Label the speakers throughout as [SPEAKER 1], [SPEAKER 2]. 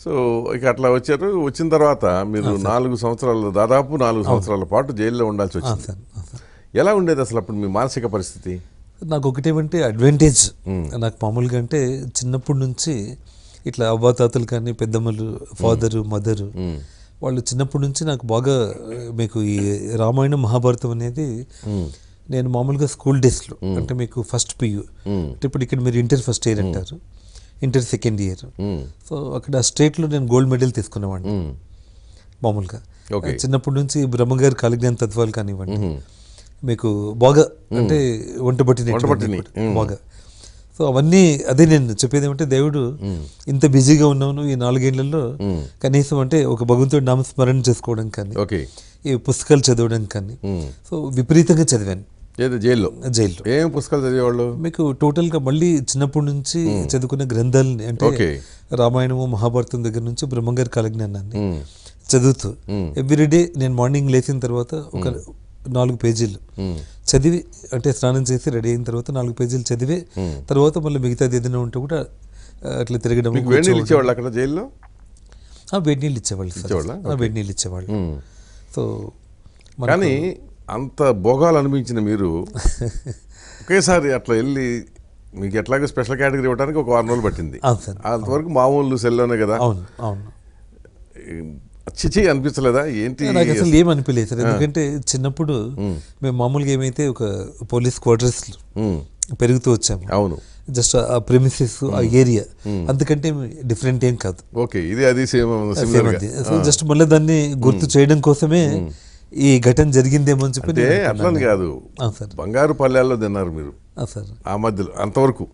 [SPEAKER 1] So ఇక అట్లా వచ్చారు వచ్చిన తర్వాత మీరు నాలుగు సంవత్సరాలు దాదాపు నాలుగు సంవత్సరాల పాటు జైల్లో ఉండాల్సి
[SPEAKER 2] ఆ,
[SPEAKER 1] వచ్చింది
[SPEAKER 2] సార్ ఆ, సార్
[SPEAKER 1] ఎలా ఉండేది అసలు అప్పుడు మీ మానసిక పరిస్థితి
[SPEAKER 2] నాకు ఒకటేమంటే అడ్వాంటేజ్ నాకు మామూలుగా అంటే చిన్నప్పటి నుంచి ఇట్లా అవ్వాతాతలు కానీ పెద్దమ్మలు ఫాదరు మదరు వాళ్ళు చిన్నప్పటి నుంచి నాకు బాగా ఆ, మీకు ఈ రామాయణం మహాభారతం అనేది నేను మామూలుగా స్కూల్ డేస్లో అంటే మీకు ఫస్ట్ పియూ అంటే ఇప్పుడు ఇక్కడ మీరు ఇంటర్ ఫస్ట్ ఇయర్ అంటారు ఇంటర్ సెకండ్ ఇయర్ సో అక్కడ స్టేట్లో నేను గోల్డ్ మెడల్ తీసుకునేవాడిని
[SPEAKER 1] మ్మ్.
[SPEAKER 2] మామూలుగా
[SPEAKER 1] Okay.
[SPEAKER 2] చిన్నప్పటి నుంచి బ్రహ్మగారి కాలిజ్ఞాన తత్వాలు కానివ్వండి మీకు బాగా అంటే వంట పట్టిన
[SPEAKER 1] వంట పట్టినవి.
[SPEAKER 2] బాగా సో అవన్నీ అదే నేను చెప్పేది ఏమంటే దేవుడు ఇంత బిజీగా ఉన్నాను ఈ నాలుగేళ్లలో కనీసం అంటే ఒక భగవంతుడి నామస్మరణ చేసుకోవడం కానీ
[SPEAKER 1] ఓకే
[SPEAKER 2] ఈ పుస్తకాలు చదవడం కానీ సో విపరీతంగా చదివాను
[SPEAKER 1] ఏదో జైల్లో
[SPEAKER 2] జైల్లో
[SPEAKER 1] ఏం పుస్తకాలు చదివేవాళ్ళు
[SPEAKER 2] మీకు టోటల్గా మళ్ళీ చిన్నప్పటి నుంచి చదువుకున్న గ్రంథాలని అంటే
[SPEAKER 1] Okay.
[SPEAKER 2] రామాయణము మహాభారతం దగ్గర నుంచి బ్రహ్మంగారి కాలజ్ఞానాన్ని చదువుతూ ఎవ్రీడే నేను మార్నింగ్ లేచిన తర్వాత ఒక నాలుగు పేజీలు చదివి అంటే స్నానం చేసి రెడీ అయిన తర్వాత నాలుగు పేజీలు చదివి తర్వాత మళ్ళీ మిగతాది ఏదైనా ఉంటే కూడా ఆ, అట్లా తిరగడం
[SPEAKER 1] మీకు వేడి నీళ్ళు ఇచ్చేవాళ్ళు అక్కడ జైల్లో
[SPEAKER 2] ఆ, వేడి నీళ్ళు ఇచ్చేవాళ్ళు సార్.
[SPEAKER 1] ఇచ్చేవాళ్ళా?
[SPEAKER 2] ఆ, వేడి నీళ్ళు ఇచ్చేవాళ్ళు
[SPEAKER 1] మ్మ్.
[SPEAKER 2] సో మన-
[SPEAKER 1] కానీ అంత భోగాలు అనిపించిన మీరు ఒకేసారి అట్లా వెళ్ళి మీకు ఎట్లాగో స్పెషల్ కేటగిరీ ఇవ్వడానికి ఒక వారం రోజులు పట్టింది
[SPEAKER 2] అవును సార్
[SPEAKER 1] అంతవరకు మామూలు సెల్లోనే కదా
[SPEAKER 2] అవును అవును
[SPEAKER 1] చిచి అనిపించలేదా ఏంటి
[SPEAKER 2] నాకు అసలు ఏం అనిపించలేదు సార్ ఎందుకంటే చిన్నప్పుడు మేము మామూలుగా ఏమైతే ఒక పోలీస్ క్వార్టర్స్
[SPEAKER 1] మ్మ్.
[SPEAKER 2] పెరుగుతూ వచ్చాము
[SPEAKER 1] అవును
[SPEAKER 2] జస్ట్ ఆ ప్రెమిసెస్ ఆ ఏరియా అంతకంటే డిఫరెంట్ ఏం కాదు
[SPEAKER 1] ఓకే ఇది అది సేమ్
[SPEAKER 2] Same
[SPEAKER 1] సిమిలర్
[SPEAKER 2] అది. సో జస్ట్ మళ్ళీ దాన్ని గుర్తు చేయడం కోసమే ఈ ఘటన జరిగిందేమో అని చెప్పి
[SPEAKER 1] అంటే
[SPEAKER 2] నేను
[SPEAKER 1] అట్లని
[SPEAKER 2] అనుకున్నాను.
[SPEAKER 1] కాదు
[SPEAKER 2] ఆ, సార్
[SPEAKER 1] బంగారు పల్లెల్లో తిన్నారు మీరు
[SPEAKER 2] ఆ, సార్
[SPEAKER 1] ఆ మధ్యలో అంతవరకు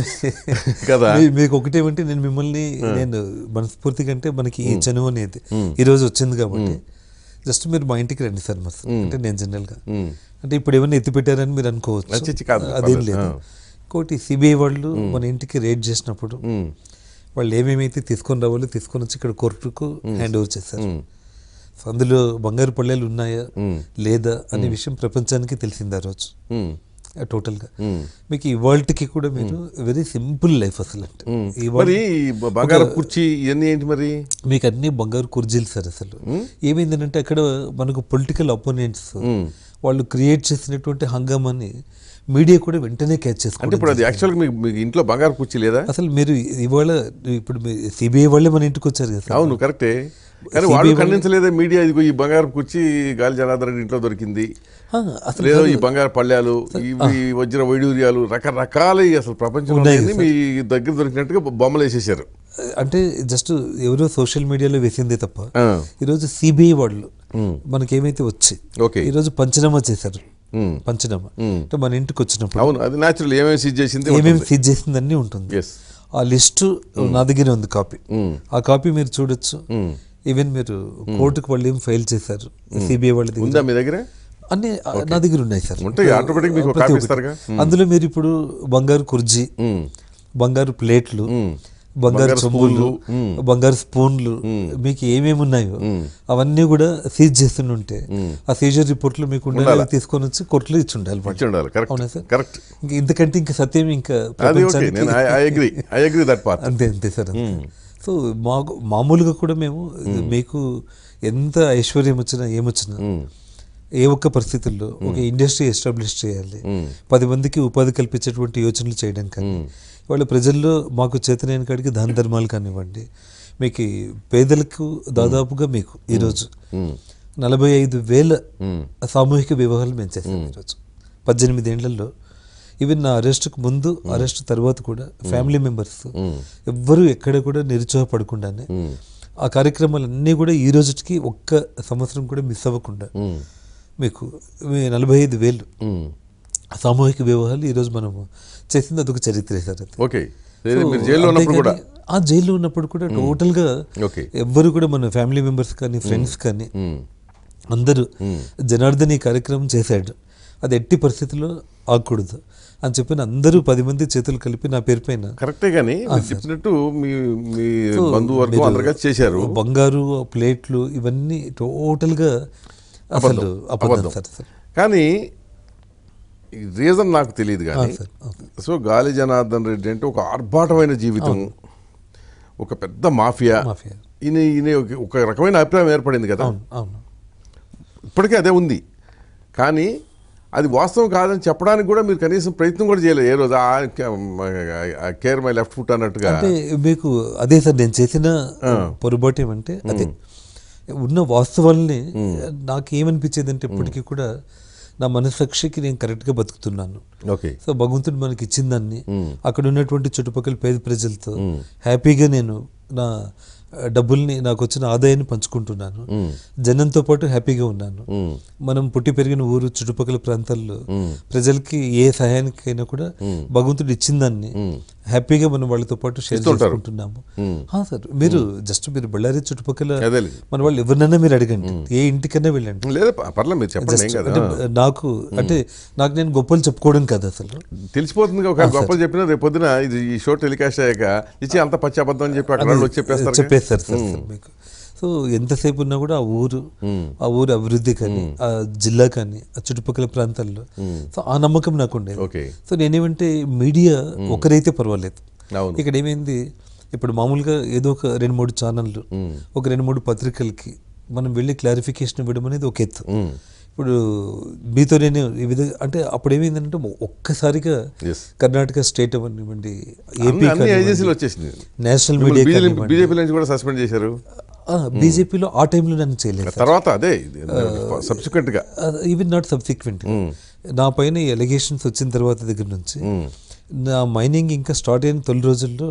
[SPEAKER 1] కదా
[SPEAKER 2] మీ- మీకు ఒకటేమంటే నేను మిమ్మల్ని నేను మనస్ఫూర్తిగా అంటే మనకి ఈ చనువు అనేది ఈ రోజు వచ్చింది కాబట్టి జస్ట్ మీరు మా ఇంటికి రండి సార్ మస్తు అంటే నేను జనరల్గా అంటే ఇప్పుడు ఏమైనా ఎత్తి పెట్టారని మీరు అనుకోవచ్చు
[SPEAKER 1] అచ్చిచ్చి కాదు,
[SPEAKER 2] అదేం
[SPEAKER 1] పర్లేదు.
[SPEAKER 2] లేదు
[SPEAKER 1] ఆ.
[SPEAKER 2] ఇంకోటి సిబిఐ వాళ్ళు మన ఇంటికి రేడ్ చేసినప్పుడు
[SPEAKER 1] మ్మ్.
[SPEAKER 2] వాళ్ళు ఏమేమైతే తీసుకొని రావాలో తీసుకొని వచ్చి ఇక్కడ కోర్టుకు హ్యాండ్ ఓవర్ చేశారు సో అందులో బంగారు పళ్ళేలు ఉన్నాయా లేదా అనే విషయం ప్రపంచానికి తెలిసింది ఆ రోజు
[SPEAKER 1] మ్మ్.
[SPEAKER 2] ఆ టోటల్గా మీకు ఈ వరల్డ్కి కూడా మీరు వెరీ సింపుల్ లైఫ్ అసలు అంటే ఈ world-
[SPEAKER 1] మరి ఈ బ- బంగారు కుర్చీ ఇవన్నీ ఏంటి మరి
[SPEAKER 2] మీకు అన్ని బంగారు కుర్జీలు సార్ అసలు ఏమైందంటే అక్కడ మనకు పొలిటికల్ అపోనెంట్స్ వాళ్ళు క్రియేట్ చేసినటువంటి హంగామాని మీడియా కూడా వెంటనే క్యాచ్
[SPEAKER 1] అంటే
[SPEAKER 2] చేసుకోండి
[SPEAKER 1] ఇప్పుడు అది యాక్చువల్గా మీకు మీకు ఇంట్లో బంగారు కుర్చీ లేదా
[SPEAKER 2] అసలు మీరు ఇవాళ ఇప్పుడు సిబిఐ వాళ్ళే మన ఇంటికి వచ్చారు కదా సార్
[SPEAKER 1] అవును కరెక్టే కానీ వాళ్ళు ఖండించలేదే మీడియా ఇదిగో ఈ బంగారు కుర్చీ గాలి జనార్దన్ రెడ్డి ఇంట్లో దొరికింది
[SPEAKER 2] ఆ, అసలు
[SPEAKER 1] లేదో ఈ బంగారు పళ్ళాలు ఇవి వజ్ర వైడూర్యాలు రకరకాల ఈ అసలు ప్రపంచంలో
[SPEAKER 2] ఉన్నాయి
[SPEAKER 1] లేనిది మీ దగ్గర దొరికినట్టుగా బొమ్మలు వేసేసారు
[SPEAKER 2] అంటే జస్ట్ ఎవరో సోషల్ మీడియాలో వేసిందే తప్ప
[SPEAKER 1] ఆ.
[SPEAKER 2] ఈరోజు సిబిఐ వాళ్ళు మనకేమైతే వచ్చి
[SPEAKER 1] ఓకే
[SPEAKER 2] ఈరోజు పంచనామా చేశారు
[SPEAKER 1] మ్మ్.
[SPEAKER 2] పంచనామా అంటే మన ఇంటికి వచ్చినప్పుడు
[SPEAKER 1] అవును అది న్యాచురల్ ఏమేమి సీజ్ చేసింది
[SPEAKER 2] ఏమేమి సీజ్ చేసిందన్నీ ఉంటుంది
[SPEAKER 1] ఎస్
[SPEAKER 2] ఆ లిస్టు నా దగ్గర ఉంది కాపీ ఆ కాపీ మీరు చూడొచ్చు ఈవెన్ మీరు కోర్టుకు వాళ్ళు ఏం ఫైల్ చేశారు సిబిఐ వాళ్ళ దగ్గర
[SPEAKER 1] ఉందా మీ దగ్గర
[SPEAKER 2] అన్ని ఆ, నా దగ్గర ఉన్నాయి సార్
[SPEAKER 1] ఉంటాయి, automatic మీకు ఒక
[SPEAKER 2] ప్రతి
[SPEAKER 1] copy
[SPEAKER 2] ఒక్కటి.
[SPEAKER 1] ఇస్తారుగా.
[SPEAKER 2] అందులో మీరు ఇప్పుడు బంగారు కుర్జీ బంగారు ప్లేట్లు బంగారు
[SPEAKER 1] బంగారు
[SPEAKER 2] చెంబులు బంగారు స్పూన్లు మీకు ఏమేమి ఉన్నాయో అవన్నీ కూడా సీజ్ చేస్తుంటే ఆ సీజర్ రిపోర్ట్లు మీకు ఉండాలి తీసుకొని వచ్చి కోర్టులో ఇచ్చి ఉండాలి
[SPEAKER 1] ఇచ్చి ఉండాలి కరెక్ట్
[SPEAKER 2] అవునా సార్?
[SPEAKER 1] కరెక్ట్
[SPEAKER 2] ఇంక ఇంతకంటే ఇంకా సత్యం ఇంకా
[SPEAKER 1] అది ఓకే
[SPEAKER 2] ప్రపంచానికి
[SPEAKER 1] నేను I agree I agree that part
[SPEAKER 2] అంతే అంతే సార్ అంతే సో మాకు మామూలుగా కూడా మేము మీకు ఎంత ఐశ్వర్యం వచ్చినా ఏమొచ్చినా ఏ ఒక్క పరిస్థితుల్లో ఒక ఇండస్ట్రీ ఎస్టాబ్లిష్ చేయాలి పది మందికి ఉపాధి కల్పించేటువంటి యోచనలు చేయడం కానీ వాళ్ళ ప్రజల్లో మాకు చేతనైన కాడికి దాన ధర్మాలు కానివ్వండి మీకు ఈ పేదలకు దాదాపుగా మీకు ఈరోజు నలభై ఐదు వేల సామూహిక వివాహాలు మేము చేసాం ఈరోజు పద్దెనిమిది ఏళ్లలో ఈవెన్ నా అరెస్ట్కు ముందు అరెస్ట్ తర్వాత కూడా ఫ్యామిలీ మెంబర్స్ ఎవ్వరూ ఎక్కడ కూడా నిరుత్సాహపడకుండానే ఆ కార్యక్రమాలన్నీ కూడా ఈ రోజుకి ఒక్క సంవత్సరం కూడా మిస్ అవ్వకుండా మీకు ఈ నలభై ఐదు వేలు సామూహిక వివాహాలు ఈరోజు మనము చేసింది అదొక చరిత్ర సార్ అది
[SPEAKER 1] ఓకే మీరు జైల్లో ఉన్నప్పుడు కూడా
[SPEAKER 2] అంతేగాని ఆ జైల్లో ఉన్నప్పుడు కూడా టోటల్గా
[SPEAKER 1] ఓకే
[SPEAKER 2] ఎవ్వరు కూడా మన ఫ్యామిలీ మెంబర్స్ కానీ ఫ్రెండ్స్ కానీ అందరూ జనార్దన్ ఈ కార్యక్రమం చేశాడు అది ఎట్టి పరిస్థితుల్లో ఆగకూడదు అని చెప్పిన అందరూ పది మంది చేతులు కలిపి నా పేరు పైన
[SPEAKER 1] కరెక్టే కానీ మీరు చెప్పినట్టు మీ మీ బంధువర్గం అందరు కలిసి చేశారు
[SPEAKER 2] బంగారు ఆ ప్లేట్లు ఇవన్నీ టోటల్గా అసలు అబద్ధం సార్ అసలు
[SPEAKER 1] కానీ రీజన్ నాకు తెలియదు
[SPEAKER 2] ఆ,
[SPEAKER 1] కానీ
[SPEAKER 2] సార్ అవును.
[SPEAKER 1] సో గాలి జనార్దన్ రెడ్డి అంటే ఒక ఆర్భాటమైన జీవితం ఒక పెద్ద మాఫియా
[SPEAKER 2] మాఫియా
[SPEAKER 1] ఈయన ఈయన ఒక- ఒక రకమైన అభిప్రాయం ఏర్పడింది కదా
[SPEAKER 2] అవును అవును
[SPEAKER 1] ఇప్పటికీ అదే ఉంది కానీ అది వాస్తవం కాదని చెప్పడానికి కూడా మీరు కనీసం ప్రయత్నం కూడా చేయలేదు ఏ రోజు కేర్ మై లెఫ్ట్ ఫుట్ అన్నట్టుగా
[SPEAKER 2] అంటే మీకు అదే సార్ నేను చేసిన పొరపాటు ఏమంటే అదే ఉన్న వాస్తవాల్ని నాకు ఏమనిపించేది అంటే ఇప్పటికీ కూడా నా మనసాక్షికి నేను కరెక్ట్గా బతుకుతున్నాను
[SPEAKER 1] ఓకే
[SPEAKER 2] సో భగవంతుడు మనకి ఇచ్చిన దాన్ని అక్కడ ఉన్నటువంటి చుట్టుపక్కల పేద ప్రజలతో హ్యాపీగా నేను నా ఆ, డబ్బుల్ని నాకు వచ్చిన ఆదాయాన్ని పంచుకుంటున్నాను జనంతో పాటు హ్యాపీగా ఉన్నాను మనం పుట్టి పెరిగిన ఊరు చుట్టుపక్కల ప్రాంతాల్లో ప్రజలకి ఏ సహాయానికైనా కూడా భగవంతుడు ఇచ్చిన దాన్ని హ్యాపీగా మనం వాళ్ళతో పాటు షేర్
[SPEAKER 1] ఇస్తుంటారు.
[SPEAKER 2] చేసుకుంటున్నాము ఆ, సార్ మీరు జస్ట్ మీరు బళ్ళారి చుట్టుపక్కల
[SPEAKER 1] అదేలే.
[SPEAKER 2] మన వాళ్ళు ఎవరినైనా మీరు అడగండి ఏ ఇంటికైనా వెళ్ళండి
[SPEAKER 1] లేదా ప- పర్లేదు మీరు చెప్పండి ఏం
[SPEAKER 2] జస్ట్
[SPEAKER 1] కదా
[SPEAKER 2] అంటే నాకు అంటే నాకు నేను గొప్పలు చెప్పుకోవడం కాదు అసలు
[SPEAKER 1] తెలిసిపోతుంది ఒక గొప్పలు చెప్పినా రేపు పొద్దున ఇది ఈ షో టెలికాస్ట్ అయ్యాక ఇచ్చి అంత పచ్చి అబద్ధం అని చెప్పి అక్కడ వాళ్ళు వచ్చి చెప్పేస్తారు కదా.
[SPEAKER 2] చెప్పేస్తారు సార్ సార్ మీకు సో ఎంతసేపు ఉన్నా కూడా ఆ ఊరు ఆ ఊరు అభివృద్ధి కానీ ఆ జిల్లా కానీ ఆ చుట్టుపక్కల ప్రాంతాల్లో సో ఆ నమ్మకం నాకు ఉండేది
[SPEAKER 1] ఓకే
[SPEAKER 2] సో నేనేమంటే మీడియా ఒకరైతే పర్వాలేదు
[SPEAKER 1] అవును
[SPEAKER 2] ఇక్కడ ఏమైంది ఇప్పుడు మామూలుగా ఏదో ఒక రెండు మూడు ఛానళ్ళు ఒక రెండు మూడు పత్రికలకి మనం వెళ్ళి క్లారిఫికేషన్ ఇవ్వడం అనేది ఒక ఎత్తు
[SPEAKER 1] మ్మ్.
[SPEAKER 2] ఇప్పుడు మీతో నేను ఈ విధంగా అంటే అప్పుడు ఏమైందంటే ఒక్కసారిగా
[SPEAKER 1] ఎస్
[SPEAKER 2] కర్ణాటక స్టేట్ అవ్వనివ్వండి
[SPEAKER 1] అన్ని
[SPEAKER 2] ఏపీ
[SPEAKER 1] అన్ని ఏజెన్సీలు వచ్చేసింది
[SPEAKER 2] నేషనల్ మీడియా
[SPEAKER 1] బీజేపీ నుంచి కూడా సస్పెండ్ చేశారు
[SPEAKER 2] బీజేపీలో ఆ టైంలో నన్ను చేయలేదు
[SPEAKER 1] తర్వాత అదే సబ్సిక్వెంట్ గా
[SPEAKER 2] ఈవెన్ నాట్ సబ్సిక్వెంట్ నా పైన ఈ ఎలిగేషన్స్ వచ్చిన తర్వాత దగ్గర నుంచి నా మైనింగ్ ఇంకా స్టార్ట్ అయిన తొలి రోజుల్లో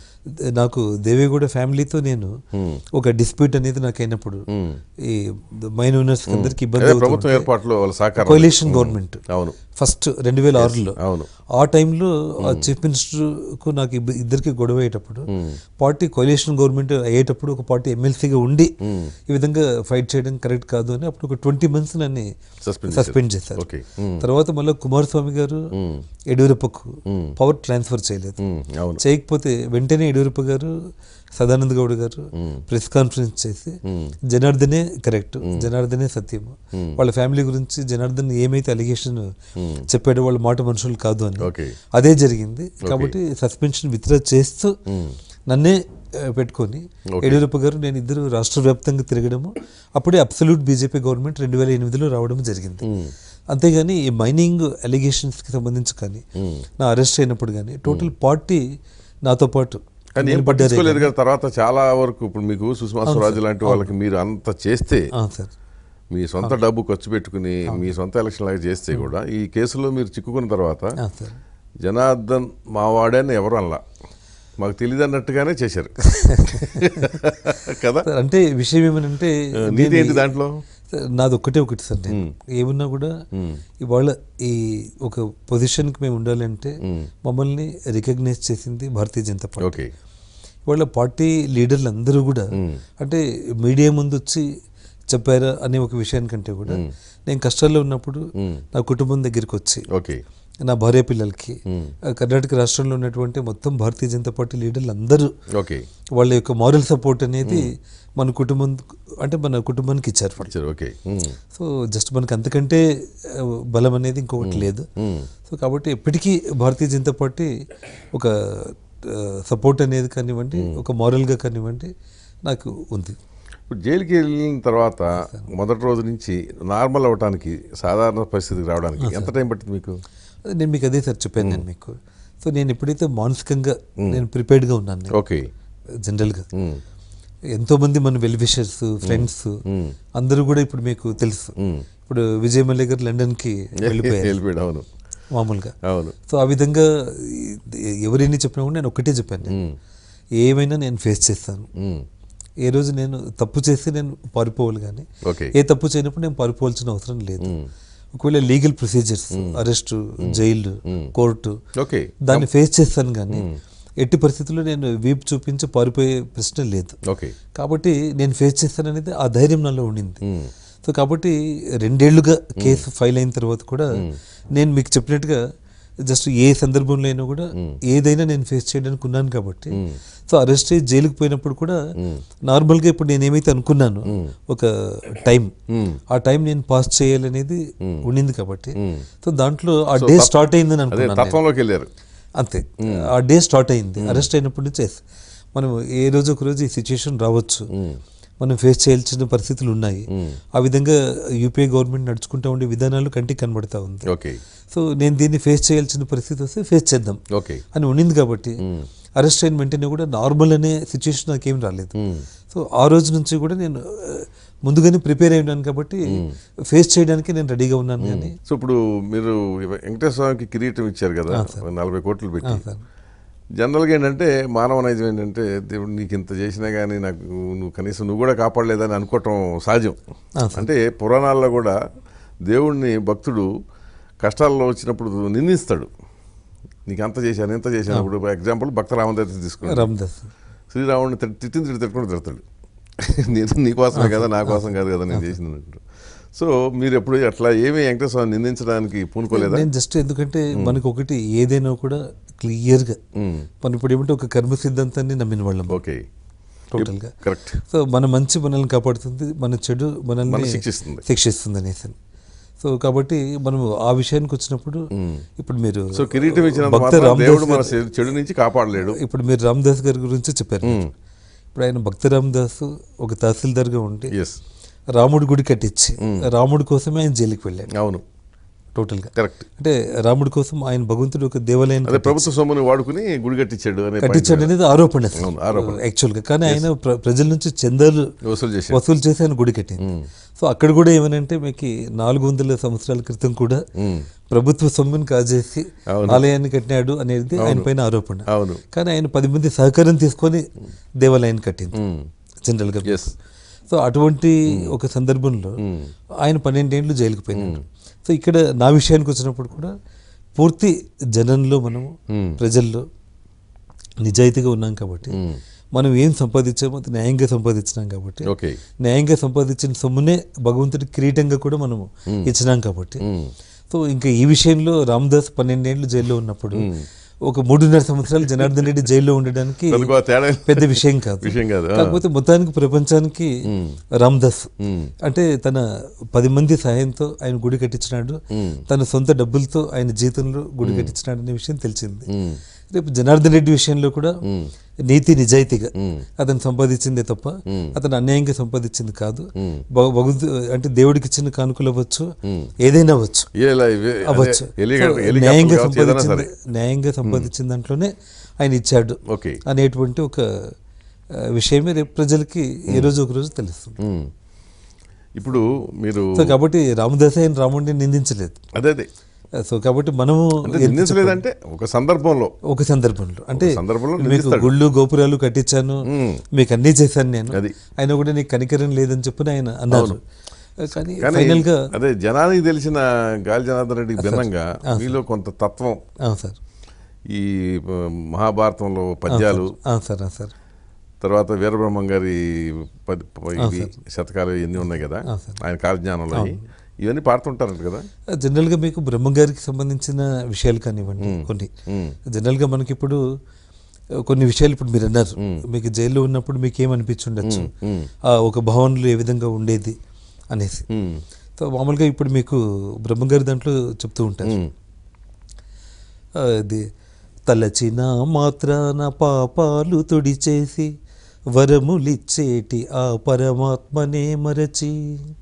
[SPEAKER 2] నాకు దేవేగౌడ ఫ్యామిలీతో నేను ఒక డిస్ప్యూట్ అనేది నాకు అయినప్పుడు ఈ మైన్ ఓనర్స్ అందరికి ఇబ్బంది
[SPEAKER 1] అదే
[SPEAKER 2] అవుతుంది
[SPEAKER 1] ప్రభుత్వం ఏర్పాట్లో వాళ్ళ సహకారం
[SPEAKER 2] కోalition గవర్నమెంట్
[SPEAKER 1] అవును
[SPEAKER 2] ఫస్ట్ రెండు వేల ఆరులో
[SPEAKER 1] అవును
[SPEAKER 2] ఆ టైంలో ఆ చీఫ్ మినిస్టర్కు నాకు ఇబ్బ- ఇద్దరికి గొడవ అయ్యేటప్పుడు పార్టీ కొలియేషన్ గవర్నమెంట్ అయ్యేటప్పుడు ఒక పార్టీ ఎమ్మెల్సీగా ఉండి ఈ విధంగా ఫైట్ చేయడం కరెక్ట్ కాదు అని అప్పుడు ఒక ట్వంటీ మంత్స్ నన్ను
[SPEAKER 1] సస్పెండ్
[SPEAKER 2] సస్పెండ్ చేశారు
[SPEAKER 1] ఓకే
[SPEAKER 2] తర్వాత మళ్ళీ కుమారస్వామి గారు యడ్యూరప్పకు పవర్ ట్రాన్స్ఫర్ చేయలేదు
[SPEAKER 1] మ్మ్. అవును
[SPEAKER 2] చేయకపోతే వెంటనే యడ్యూరప్ప గారు సదానంద గౌడ్ గారు ప్రెస్ కాన్ఫరెన్స్ చేసి జనార్దనే కరెక్ట్ జనార్దనే సత్యం వాళ్ళ ఫ్యామిలీ గురించి జనార్దన్ ఏమైతే అలిగేషన్ చెప్పాడో వాళ్ళ మాట మనుషులు కాదు అని
[SPEAKER 1] ఓకే
[SPEAKER 2] అదే జరిగింది కాబట్టి సస్పెన్షన్ విత్డ్రా చేస్తూ నన్నే ఆ, పెట్టుకొని యడ్యూరప్ప గారు నేను ఇద్దరు రాష్ట్ర వ్యాప్తంగా తిరగడము అప్పుడే అబ్సల్యూట్ బీజేపీ గవర్నమెంట్ రెండు వేల ఎనిమిదిలో రావడం జరిగింది అంతేగాని ఈ మైనింగ్ అలిగేషన్స్కి సంబంధించి కానీ నా అరెస్ట్ అయినప్పుడు కానీ టోటల్ పార్టీ నాతో పాటు
[SPEAKER 1] కానీ ఏం
[SPEAKER 2] నిలబడ్డారే
[SPEAKER 1] పట్టించుకోలేదు కదా తర్వాత చాలా వరకు ఇప్పుడు మీకు సుష్మా స్వరాజ్ లాంటి వాళ్ళకి మీరు అంత చేస్తే
[SPEAKER 2] ఆ, సార్
[SPEAKER 1] మీ సొంత డబ్బు ఖర్చు పెట్టుకుని మీ సొంత ఎలక్షన్ లాగా చేస్తే కూడా ఈ కేసులో మీరు చిక్కుకున్న తర్వాత
[SPEAKER 2] ఆ, సార్
[SPEAKER 1] జనార్దన్ మావాడని ఎవరు అనలా మాకు తెలియదు అన్నట్టుగానే చేశారు కదా
[SPEAKER 2] సార్, అంటే విషయం ఏమనంటే
[SPEAKER 1] నీతి ఏంటి దాంట్లో
[SPEAKER 2] సార్, నాది ఒక్కటే ఒకటి సార్ నేను ఏమున్నా కూడా ఇవాళ ఈ ఒక పొజిషన్కి మేము ఉండాలంటే మమ్మల్ని రికగ్నైజ్ చేసింది భారతీయ జనతా పార్టీ
[SPEAKER 1] ఓకే
[SPEAKER 2] వాళ్ళ పార్టీ లీడర్లు అందరూ కూడా అంటే మీడియా ముందు వచ్చి చెప్పారా అనే ఒక విషయానికంటే కూడా నేను కష్టాల్లో ఉన్నప్పుడు నా కుటుంబం దగ్గరికి వచ్చి
[SPEAKER 1] ఓకే
[SPEAKER 2] నా భార్య పిల్లలకి ఆ కర్ణాటక రాష్ట్రంలో ఉన్నటువంటి మొత్తం భారతీయ జనతా పార్టీ లీడర్లు అందరూ
[SPEAKER 1] ఓకే
[SPEAKER 2] వాళ్ళ యొక్క మారల్ సపోర్ట్ అనేది మన కుటుంబం అంటే మన కుటుంబానికి ఇచ్చారు వాళ్ళు
[SPEAKER 1] ఇచ్చారు ఓకే ఉమ్.
[SPEAKER 2] సో జస్ట్ మనకి అంతకంటే ఆ, బలం అనేది ఇంకొకటి లేదు
[SPEAKER 1] ఉమ్.
[SPEAKER 2] సో కాబట్టి ఎప్పటికీ భారతీయ జనతా పార్టీ ఒక సపోర్ట్ అనేది కానివ్వండి ఒక మారల్గా కానివ్వండి నాకు ఉంది
[SPEAKER 1] ఇప్పుడు జైలుకి వెళ్ళిన తర్వాత మొదటి రోజు నుంచి నార్మల్ అవడానికి సాధారణ పరిస్థితికి రావడానికి ఎంత టైం పట్టింది మీకు
[SPEAKER 2] అదే నేను మీకు అదే సార్ చెప్పాను నేను మీకు సో నేను ఎప్పుడైతే మానసికంగా నేను ప్రిపేర్డ్గా ఉన్నాను నేను
[SPEAKER 1] ఓకే
[SPEAKER 2] జనరల్గా
[SPEAKER 1] ఉమ్.
[SPEAKER 2] ఎంతోమంది మన వెల్ విషర్స్ ఫ్రెండ్స్ అందరూ కూడా ఇప్పుడు మీకు తెలుసు ఇప్పుడు విజయ్ మల్య గారు లండన్కి వెళ్ళిపోయారు
[SPEAKER 1] వెళ్ళిపోయాడు అవును
[SPEAKER 2] మామూలుగా
[SPEAKER 1] అవును
[SPEAKER 2] సో ఆ విధంగా ఈ- ఎవరెన్ని చెప్పినా కూడా నేను ఒకటే చెప్పాను నేను. ఏమైనా నేను ఫేస్ చేస్తాను
[SPEAKER 1] ఉమ్.
[SPEAKER 2] ఏ రోజు నేను తప్పు చేస్తే నేను పారిపోవాలి కానీ
[SPEAKER 1] ఓకే
[SPEAKER 2] ఏ తప్పు చేయనప్పుడు నేను పారిపోవాల్సిన అవసరం లేదు ఒకవేళ legal procedures arrest jail court
[SPEAKER 1] okay
[SPEAKER 2] దాన్ని ఫేస్ చేస్తాను కానీ ఎట్టి పరిస్థితుల్లో నేను వీపు చూపించి పారిపోయే ప్రశ్న లేదు
[SPEAKER 1] ఓకే
[SPEAKER 2] కాబట్టి నేను ఫేస్ చేస్తాననేది ఆ ధైర్యం నాలో ఉండింది సో కాబట్టి రెండేళ్లుగా కేసు ఫైల్ అయిన తర్వాత కూడా నేను మీకు చెప్పినట్టుగా జస్ట్ ఏ సందర్భంలో అయినా కూడా ఏదైనా నేను ఫేస్ చేయడానికి ఉన్నాను కాబట్టి సో అరెస్ట్ అయ్యి జైలుకి పోయినప్పుడు కూడా నార్మల్గా ఇప్పుడు నేను ఏమైతే అనుకున్నాను ఒక టైం ఆ టైం నేను పాస్ చేయాలనేది ఉండింది కాబట్టి సో దాంట్లో ఆ డే స్టార్ట్ అయిందని
[SPEAKER 1] అదే
[SPEAKER 2] అనుకున్నాను నేను.
[SPEAKER 1] తత్వంలోకి వెళ్ళారు
[SPEAKER 2] అంతే ఆ డే స్టార్ట్ అయింది అరెస్ట్ అయినప్పటి నుంచి ఎస్. మనం ఏ రోజు ఒక రోజు ఈ సిచ్యుయేషన్ రావచ్చు మనం ఫేస్ చేయాల్సిన పరిస్థితులు ఉన్నాయి ఆ విధంగా యూపీఏ గవర్నమెంట్ నడుచుకుంటూ ఉండే విధానాలు కంటికి కనబడతా ఉంది
[SPEAKER 1] ఓకే
[SPEAKER 2] సో నేను దీన్ని ఫేస్ చేయాల్సిన పరిస్థితి వస్తే ఫేస్ చేద్దాం
[SPEAKER 1] ఓకే
[SPEAKER 2] అని ఉండింది కాబట్టి అరెస్ట్ అయిన వెంటనే కూడా నార్మల్ అనే సిచ్యుయేషన్ నాకేం రాలేదు సో ఆ రోజు నుంచి కూడా నేను ఆ, ముందుగానే ప్రిపేర్ అయి ఉన్నాను కాబట్టి ఫేస్ చేయడానికి నేను రెడీగా ఉన్నాను కానీ
[SPEAKER 1] సో ఇప్పుడు మీరు వెంకటేశ్వర స్వామికి కిరీటం ఇచ్చారు కదా నలభై కోట్లు పెట్టి
[SPEAKER 2] సార్.
[SPEAKER 1] జనరల్గా ఏంటంటే మానవ నైజం ఏంటంటే దేవుడు నీకు ఇంత చేసినా కానీ నాకు నువ్వు కనీసం నువ్వు కూడా కాపాడలేదని అనుకోవటం సహజం అంటే పురాణాల్లో కూడా దేవుడిని భక్తుడు కష్టాల్లో వచ్చినప్పుడు నిందిస్తాడు నీకు అంత చేశాను ఇంత చేశాను ఇప్పుడు ఎగ్జాంపుల్ భక్త రామదాస్ తీసుకున్నాడు
[SPEAKER 2] రామదాస్
[SPEAKER 1] శ్రీరాముడిని తిట్టి తిట్టిన తిట్టి తిట్టుకుంటూ తిడతాడు నేను నీకోసమే కదా నా కోసం కాదు కదా నేను చేసింది సో మీరు ఎప్పుడు అట్లా ఏమీ వెంకటేశ్వర స్వామిని నిందించడానికి పూనుకోలేదా
[SPEAKER 2] నేను జస్ట్ ఎందుకంటే మనకు ఒకటి ఏదైనా కూడా క్లియర్గా మనం ఇప్పుడు ఏమంటే ఒక కర్మ సిద్ధాంతాన్ని నమ్మిన వాళ్ళం
[SPEAKER 1] ఓకే
[SPEAKER 2] టోటల్గా
[SPEAKER 1] కరెక్ట్
[SPEAKER 2] సో మన మంచి మనల్ని కాపాడుతుంది మన చెడు మనల్ని
[SPEAKER 1] మనల్ని శిక్షిస్తుంది.
[SPEAKER 2] శిక్షిస్తుంది అనేసి సో కాబట్టి మనం ఆ విషయానికి వచ్చినప్పుడు ఇప్పుడు మీరు
[SPEAKER 1] సో కిరీటం ఇచ్చినంత
[SPEAKER 2] భక్త
[SPEAKER 1] మాత్రం
[SPEAKER 2] రామదాస్
[SPEAKER 1] దేవుడు మన
[SPEAKER 2] గారు-
[SPEAKER 1] చెడు- చెడు నుంచి కాపాడలేడు
[SPEAKER 2] ఇప్పుడు మీరు రామదాస్ గారి గురించి చెప్పారు ఇప్పుడు ఆయన భక్త రామదాస్ ఒక తహసీల్దార్గా ఉండి
[SPEAKER 1] ఎస్
[SPEAKER 2] రాముడి గుడి కట్టించి రాముడి కోసమే ఆయన జైలుకి వెళ్ళాడు
[SPEAKER 1] అవును
[SPEAKER 2] టోటల్గా
[SPEAKER 1] కరెక్ట్
[SPEAKER 2] అంటే రాముడి కోసం ఆయన భగవంతుడు ఒక దేవాలయం
[SPEAKER 1] అదే ప్రభుత్వ సొమ్ముని వాడుకుని గుడి కట్టించాడు అనే
[SPEAKER 2] కట్టించాడు అనేది ఆరోపణ అసలు.
[SPEAKER 1] అవును, ఆరోపణ.
[SPEAKER 2] యాక్చువల్గా కానీ ఆయన ప్ర- ప్రజల నుంచి చందాలు
[SPEAKER 1] వసూలు చేశాడు
[SPEAKER 2] వసూలు చేసి ఆయన గుడి కట్టింది సో అక్కడ కూడా ఏమనంటే మీకు నాలుగు వందల సంవత్సరాల క్రితం కూడా ప్రభుత్వ సొమ్ముని కాజేసి ఆలయాన్ని కట్టినాడు అనేది ఆయన పైన ఆరోపణ
[SPEAKER 1] అవును
[SPEAKER 2] కానీ ఆయన పది మంది సహకారం తీసుకొని దేవాలయాన్ని కట్టింది జనరల్గా
[SPEAKER 1] ఎస్
[SPEAKER 2] సో అటువంటి ఒక సందర్భంలో ఆయన పన్నెండేండ్లు జైలుకు పోయినాడు సో ఇక్కడ నా విషయానికి వచ్చినప్పుడు కూడా పూర్తి జనంలో మనము ప్రజల్లో నిజాయితీగా ఉన్నాం కాబట్టి మనం ఏం సంపాదించామో అది న్యాయంగా సంపాదించినాం కాబట్టి
[SPEAKER 1] ఓకే
[SPEAKER 2] న్యాయంగా సంపాదించిన సొమ్మునే భగవంతుడి కిరీటంగా కూడా మనము ఇచ్చినాం కాబట్టి సో ఇంకా ఈ విషయంలో రామదాస్ పన్నెండేండ్లు జైల్లో ఉన్నప్పుడు ఒక మూడున్నర సంవత్సరాలు జనార్దన్ రెడ్డి జైల్లో ఉండడానికి
[SPEAKER 1] అందుకు ఆ తేడా
[SPEAKER 2] పెద్ద విషయం కాదు
[SPEAKER 1] విషయం కాదు ఆ.
[SPEAKER 2] కాకపోతే మొత్తానికి ప్రపంచానికి రామ్దాస్ అంటే తన పది మంది సహాయంతో ఆయన గుడి కట్టించినాడు తన సొంత డబ్బులతో ఆయన జీతంలో గుడి కట్టించినాడు అనే విషయం తెలిసింది రేపు జనార్దన్ రెడ్డి విషయంలో కూడా నీతి నిజాయితీగా అతను సంపాదించిందే తప్ప అతను అన్యాయంగా సంపాదించింది కాదు భగ- భగవంతు అంటే దేవుడికి ఇచ్చిన కానుకలు అవ్వచ్చు ఏదైనా అవ్వచ్చు
[SPEAKER 1] ఇలా ఇవే- అదే
[SPEAKER 2] అవ్వచ్చు
[SPEAKER 1] హెలికాప్టర్-
[SPEAKER 2] సో
[SPEAKER 1] హెలికాప్టర్
[SPEAKER 2] న్యాయంగా
[SPEAKER 1] కావచ్చు, ఏదైనా
[SPEAKER 2] సంపాదించింది
[SPEAKER 1] సరే
[SPEAKER 2] న్యాయంగా సంపాదించిన దాంట్లోనే ఆయన ఇచ్చాడు
[SPEAKER 1] ఓకే
[SPEAKER 2] అనేటువంటి ఒక ఆ, విషయమే రేపు ప్రజలకి ఏ రోజు ఒక రోజు తెలుస్తుంది
[SPEAKER 1] ఉమ్. ఇప్పుడు మీరు
[SPEAKER 2] సో కాబట్టి రామదాస్ ఆయన రాముడిని నిందించలేదు
[SPEAKER 1] అదే అదే
[SPEAKER 2] సో కాబట్టి మనము
[SPEAKER 1] అంటే నిందించలేదంటే ఒక సందర్భంలో
[SPEAKER 2] ఒక సందర్భంలో అంటే
[SPEAKER 1] సందర్భంలో
[SPEAKER 2] మీకు
[SPEAKER 1] నిందిస్తాడు.
[SPEAKER 2] గుళ్ళు గోపురాలు కట్టించాను మీకు అన్నీ చేశాను నేను
[SPEAKER 1] అది.
[SPEAKER 2] ఆయన కూడా నీకు కనికరం లేదని చెప్పి ఆయన అన్నారు కానీ
[SPEAKER 1] కానీ
[SPEAKER 2] ఫైనల్ గా
[SPEAKER 1] అదే జనానికి తెలిసిన గాలి జనార్దన్ రెడ్డికి భిన్నంగా మీలో కొంత తత్వం
[SPEAKER 2] ఆ, సార్
[SPEAKER 1] ఈ ఆ, మహాభారతంలో పద్యాలు
[SPEAKER 2] ఆ, సార్ ఆ, సార్
[SPEAKER 1] తర్వాత వీరబ్రహ్మం గారి పది ప- ఇవి శతకాలు ఇవన్నీ ఉన్నాయి కదా ఆయన కాలజ్ఞానంలో అవి. ఇవన్నీ పాడుతుంటారంట కదా
[SPEAKER 2] జనరల్గా మీకు బ్రహ్మంగారికి సంబంధించిన విషయాలు కానివ్వండి కొన్ని జనరల్గా మనకి ఇప్పుడు కొన్ని విషయాలు ఇప్పుడు మీరు అన్నారు మీకు జైల్లో ఉన్నప్పుడు మీకు ఏమనిపించుండొచ్చు ఆ ఒక భవన్లో ఏ విధంగా ఉండేది అనేసి
[SPEAKER 1] ఉమ్.
[SPEAKER 2] సో మామూలుగా ఇప్పుడు మీకు బ్రహ్మంగారి దాంట్లో చెప్తూ ఉంటారు ఆ, ఇది తలచిన మాత్రాన పాపాలు తుడిచేసి వరములిచ్చేటి ఆ పరమాత్మనే మరచి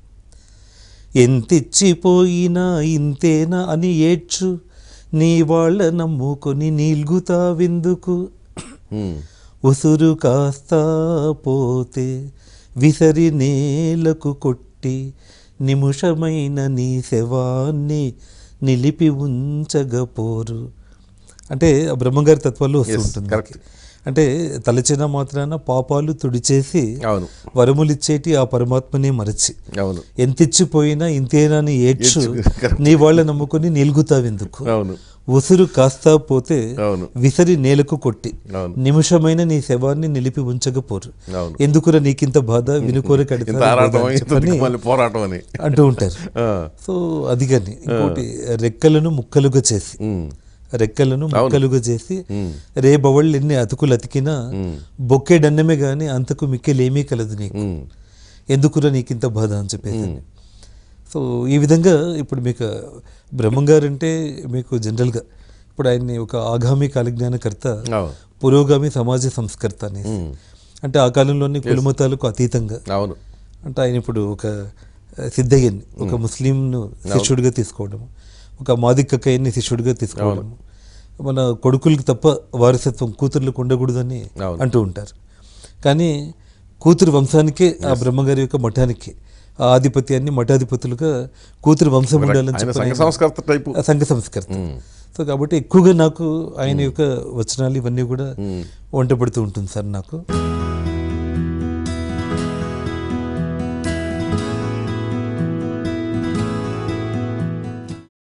[SPEAKER 2] ఎంతిచ్చిపోయినా ఇంతేనా అని ఏడ్చు నీ వాళ్ళ నమ్ముకొని నీల్గుతావెందుకు
[SPEAKER 1] ఉమ్.
[SPEAKER 2] ఉసురు కాస్త పోతే విసరి నేలకు కొట్టి నిముషమైన నీ శవాన్ని నిలిపి ఉంచగపోరు అంటే ఆ బ్రహ్మంగారి తత్వాల్లో వస్తూ
[SPEAKER 1] Yes,
[SPEAKER 2] ఉంటుంది
[SPEAKER 1] correct.
[SPEAKER 2] అంటే తలచిన మాత్రాన పాపాలు తుడిచేసి
[SPEAKER 1] అవును
[SPEAKER 2] వరములిచ్చేటి ఆ పరమాత్మనే మరచి
[SPEAKER 1] అవును
[SPEAKER 2] ఎంతిచ్చిపోయినా ఇంతేనని ఏడ్చు
[SPEAKER 1] ఏడ్చు, correct.
[SPEAKER 2] నీ వాళ్ళ నమ్ముకొని నిలుగుతావెందుకు
[SPEAKER 1] అవును
[SPEAKER 2] ఉసురు కాస్తా పోతే
[SPEAKER 1] అవును
[SPEAKER 2] విసరి నేలకు కొట్టి
[SPEAKER 1] అవును
[SPEAKER 2] నిమిషమైన నీ శవాన్ని నిలిపి ఉంచకపోరు
[SPEAKER 1] అవును
[SPEAKER 2] ఎందుకురా నీకింత బాధ వినుకోర
[SPEAKER 1] ఇంత ఆరాటం ఇంత మళ్ళీ పోరాటం అని
[SPEAKER 2] అంటూ ఉంటారు
[SPEAKER 1] ఆ.
[SPEAKER 2] సో అది కానీ ఇంకోటి రెక్కలను ముక్కలుగా చేసి
[SPEAKER 1] ఉమ్.
[SPEAKER 2] రెక్కలను ముక్కలుగా చేసి రేబవళ్ళు ఎన్ని అతుకులు అతికినా బొక్కేడన్నమే గాని అంతకు మిక్కెలేమీ కలదు నీకు
[SPEAKER 1] ఉమ్.
[SPEAKER 2] ఎందుకురా నీకు ఇంత బాధ అని చెప్పేసి సో ఈ విధంగా ఇప్పుడు మీకు బ్రహ్మంగారు అంటే మీకు జనరల్గా ఇప్పుడు ఆయన్ని ఒక ఆగామి కాలజ్ఞానకర్త
[SPEAKER 1] అవును
[SPEAKER 2] పురోగామి సమాజ సంస్కర్త అనేసి అంటే ఆ కాలంలోని కులమతాలకు అతీతంగా
[SPEAKER 1] అవును
[SPEAKER 2] అంటే ఆయన ఇప్పుడు ఒక ఆ, సిద్ధయ్యని ఒక ముస్లింను శిష్యుడిగా తీసుకోవడం ఒక మాదిక్కయ్యని శిష్యుడిగా తీసుకోవడం మన కొడుకులకి తప్ప వారసత్వం కూతుర్లకు ఉండకూడదని
[SPEAKER 1] అవును.
[SPEAKER 2] అంటూ ఉంటారు కానీ కూతురు వంశానికే ఆ బ్రహ్మగారి యొక్క మఠానికి ఆ ఆధిపత్యాన్ని మఠాధిపతులుగా కూతురు వంశం ఉండాలని
[SPEAKER 1] ఆయన
[SPEAKER 2] చెప్పి
[SPEAKER 1] సంఘ
[SPEAKER 2] ఆయన-
[SPEAKER 1] సంస్కర్త టైపు
[SPEAKER 2] ఆ సంఘ సంస్కర్త సో కాబట్టి ఎక్కువగా నాకు ఆయన యొక్క వచనాలు ఇవన్నీ కూడా వంట పడుతూ ఉంటుంది సార్ నాకు